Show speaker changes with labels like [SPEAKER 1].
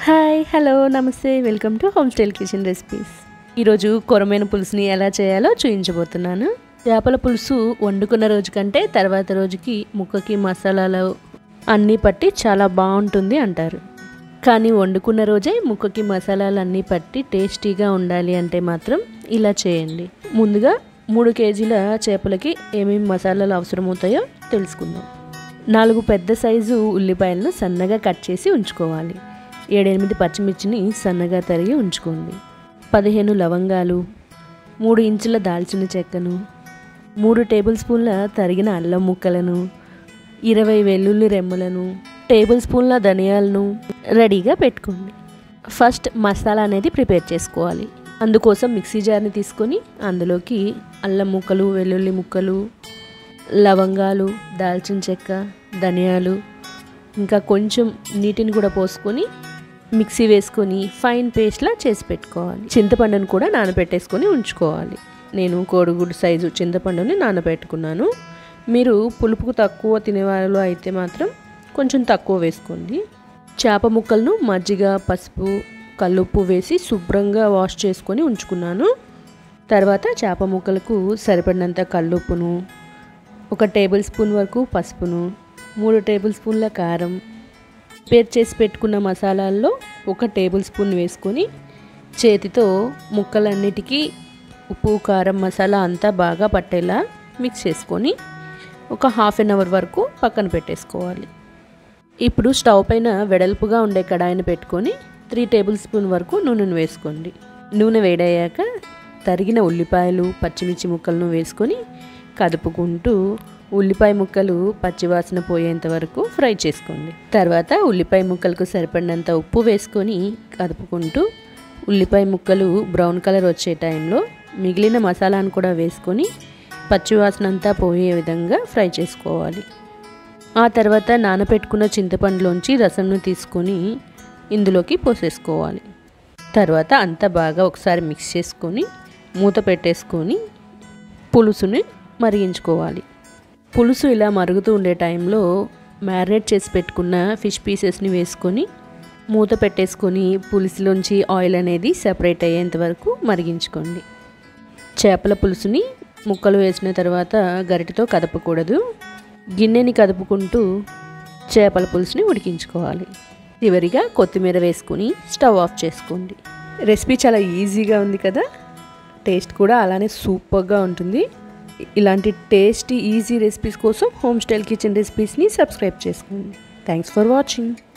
[SPEAKER 1] hi hello నమస్తే welcome to home style kitchen recipes ఈరోజు కొరమైన పులుసుని ఎలా చేయాలో చూపించబోతున్నాను చేపల పులుసు వండుకున్న రోజు కంటే తర్వాత రోజుకి ముక్కకి మసాలాలు అన్నీ పట్టి చాలా బాగుంటుంది అంటారు కానీ వండుకున్న రోజే ముక్కకి మసాలాలు అన్నీ పట్టి టేస్టీగా ఉండాలి అంటే మాత్రం ఇలా చేయండి ముందుగా మూడు కేజీల చేపలకి ఏమేమి మసాలాలు అవసరమవుతాయో తెలుసుకుందాం నాలుగు పెద్ద సైజు ఉల్లిపాయలను సన్నగా కట్ చేసి ఉంచుకోవాలి ఏడెనిమిది పచ్చిమిర్చిని సన్నగా తరిగి ఉంచుకోండి పదిహేను లవంగాలు మూడు ఇంచుల దాల్చిన చెక్కను మూడు టేబుల్ స్పూన్ల తరిగిన అల్లం ముక్కలను ఇరవై వెల్లుల్లి రెమ్మలను టేబుల్ స్పూన్ల ధనియాలను రెడీగా పెట్టుకోండి ఫస్ట్ మసాలా అనేది ప్రిపేర్ చేసుకోవాలి అందుకోసం మిక్సీ జార్ని తీసుకొని అందులోకి అల్లం ముక్కలు వెల్లుల్లి ముక్కలు లవంగాలు దాల్చిన చెక్క ధనియాలు ఇంకా కొంచెం నీటిని కూడా పోసుకొని మిక్సీ వేసుకొని ఫైన్ పేస్ట్లా చేసి పెట్టుకోవాలి చింతపండును కూడా నానబెట్టేసుకొని ఉంచుకోవాలి నేను కోడిగుడ్డు సైజు చింతపండుని నానబెట్టుకున్నాను మీరు పులుపుకు తక్కువ తినేవాళ్ళు అయితే మాత్రం కొంచెం తక్కువ వేసుకోండి చేప ముక్కలను మజ్జిగ పసుపు కల్లుప్పు వేసి శుభ్రంగా వాష్ చేసుకొని ఉంచుకున్నాను తర్వాత చేప ముక్కలకు సరిపడినంత కల్లుప్పును ఒక టేబుల్ స్పూన్ వరకు పసుపును మూడు టేబుల్ స్పూన్ల కారం ప్రిపేర్ చేసి పెట్టుకున్న మసాలాల్లో ఒక టేబుల్ స్పూన్ వేసుకొని చేతితో ముక్కలన్నిటికీ ఉప్పు కారం మసాలా అంతా బాగా పట్టేలా మిక్స్ చేసుకొని ఒక హాఫ్ అన్ అవర్ వరకు పక్కన పెట్టేసుకోవాలి ఇప్పుడు స్టవ్ పైన వెడల్పుగా ఉండే కడాయిని పెట్టుకొని త్రీ టేబుల్ స్పూన్ వరకు నూనెను వేసుకోండి నూనె వేడయ్యాక తరిగిన ఉల్లిపాయలు పచ్చిమిర్చి ముక్కలను వేసుకొని కదుపుకుంటూ ఉల్లిపాయ ముక్కలు పచ్చివాసన పోయేంత వరకు ఫ్రై చేసుకోండి తర్వాత ఉల్లిపాయ ముక్కలకు సరిపడినంత ఉప్పు వేసుకొని కదుపుకుంటూ ఉల్లిపాయ ముక్కలు బ్రౌన్ కలర్ వచ్చే టైంలో మిగిలిన మసాలాను కూడా వేసుకొని పచ్చివాసన అంతా పోయే విధంగా ఫ్రై చేసుకోవాలి ఆ తర్వాత నానబెట్టుకున్న చింతపండులోంచి రసంను తీసుకొని ఇందులోకి పోసేసుకోవాలి తర్వాత అంతా బాగా ఒకసారి మిక్స్ చేసుకొని మూత పెట్టేసుకొని పులుసుని మరిగించుకోవాలి పులుసు ఇలా మరుగుతూ ఉండే టైంలో మ్యారినేట్ చేసి పెట్టుకున్న ఫిష్ పీసెస్ని వేసుకొని మూత పెట్టేసుకొని పులుసులోంచి ఆయిల్ అనేది సెపరేట్ అయ్యేంత వరకు మరిగించుకోండి చేపల పులుసుని ముక్కలు వేసిన తర్వాత గరిటతో కదపకూడదు గిన్నెని కదుపుకుంటూ చేపల పులుసుని ఉడికించుకోవాలి చివరిగా కొత్తిమీర వేసుకుని స్టవ్ ఆఫ్ చేసుకోండి రెసిపీ చాలా ఈజీగా ఉంది కదా టేస్ట్ కూడా అలానే సూపర్గా ఉంటుంది ఇలాంటి టేస్టీ ఈజీ రెసిపీస్ కోసం హోమ్ స్టైల్ కిచెన్ రెసిపీస్ని సబ్స్క్రైబ్ చేసుకోండి థ్యాంక్స్ ఫర్ వాచింగ్